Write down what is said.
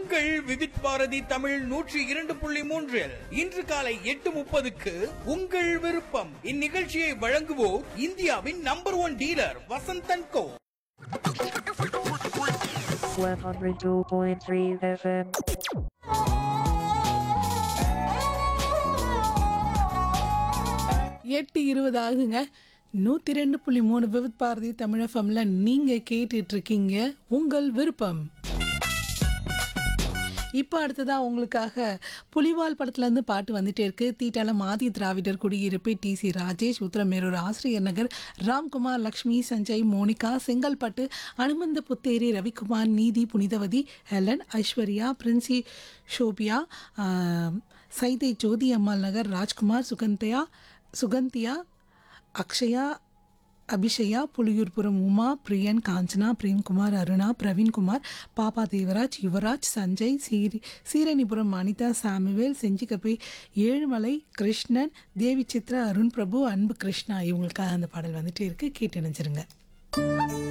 உங்கள் விவித் பாரதி தமிழ் நூற்றி இரண்டு புள்ளி மூன்றில் இன்று காலை எட்டு முப்பதுக்கு உங்கள் விருப்பம் இந்நிகழ்ச்சியை வழங்குவோர் இந்தியாவின் number one dealer Vasanthan Co 102.3 FM. எட்டு இருபது ஆகுங்க நூற்றி ரெண்டு புள்ளி மூணு விவித் பாரதி தமிழ் எஃப்எம்ல நீங்கள் கேட்டுட்டு இருக்கீங்க உங்கள் விருப்பம் இப்போ அடுத்ததாக உங்களுக்காக புலிவால் படத்துலேருந்து பாட்டு வந்துட்டே இருக்கு தீட்டால மாதி திராவிடர் குடியிருப்பு D C Rajesh Uthiramerur Asiriyar Nagar Ramkumar Lakshmi Sanjay Monika Chengalpattu Anumantha Putheri Ravikumar Neethi Punithavathi Helen Aishwarya Princy Shobiya ஆஹ், சைதை ஜோதி அம்மாள் நகர் ராஜ்குமார் சுகந்தியா சுகந்தியா அக்ஷயா அபிஷயா புலியூர்புரம் உமா பிரியன் காஞ்சனா பிரேம்குமார் அருணா பிரவீன்குமார் பாப்பா தேவராஜ் யுவராஜ் சஞ்சய் சீரி சீரணிபுரம் அனிதா சாமுவேல் செஞ்சிக்கப்பை ஏழுமலை கிருஷ்ணன் தேவி சித்ரா அருண் பிரபு அன்பு கிருஷ்ணா இவங்களுக்காக அந்த பாடல் வந்துட்டே இருக்கு கேட்டு நினைச்சிருங்க